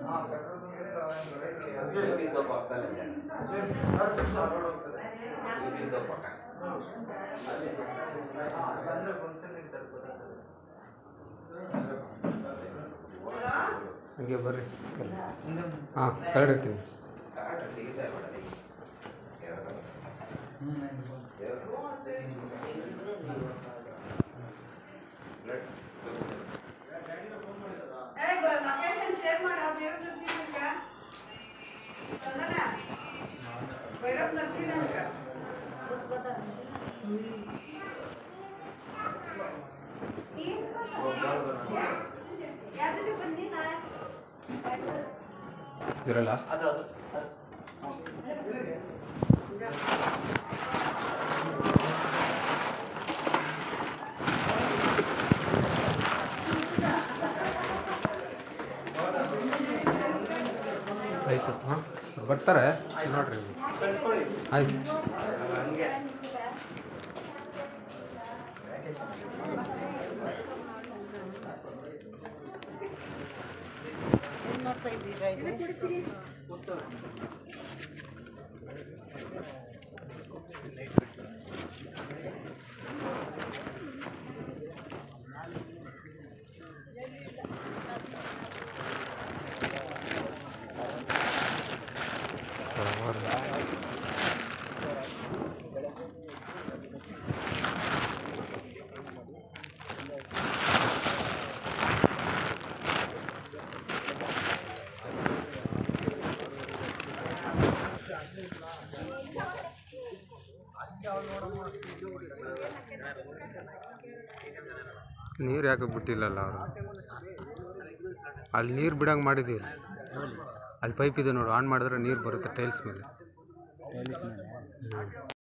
ಯೂಪಿ soap ಹಾಕ್ತಲ್ಲ ಯೂಪಿ soap ಹಾಕ ಹಂಗೆ ಬರ್ರಿ ಹಾಂ ಕರಡಿರ್ತೀನಿ ಕಾರ್ಡ್ ತೆಗಿತಾ ಇರ್ಬೇಡ ಲೊಕೇಶನ್ ಶೇರ್ ಮಾಡಿ ಅವ್ರು ದೇವ್ರ ನರ್ಸಿಂಗ್ ಚಂದನ ಭೈರವ್ ನರ್ಸಿಂಗ್ ಯಾವ್ದು ಬಂದಿಲ್ಲ ಇರಲ್ಲ ಅದು ಅದು ಆಯ್ತು ಹಾಂ ಬರ್ತಾರೆ ನೋಡ್ರಿ ಆಯ್ತು ನೀರು ಯಾಕೆ ಬಿಟ್ಟಿಲ್ಲಲ್ಲ ಅವರು ಅಲ್ಲಿ ನೀರು ಬಿಡಂಗೆ ಮಾಡಿದ್ದೀವಿ ಅಲ್ಲಿ ಪೈಪ್ ಇದೆ ನೋಡು ಆನ್ ಮಾಡಿದ್ರೆ ನೀರು ಬರುತ್ತೆ ಟೈಲ್ಸ್ ಮೇಲೆ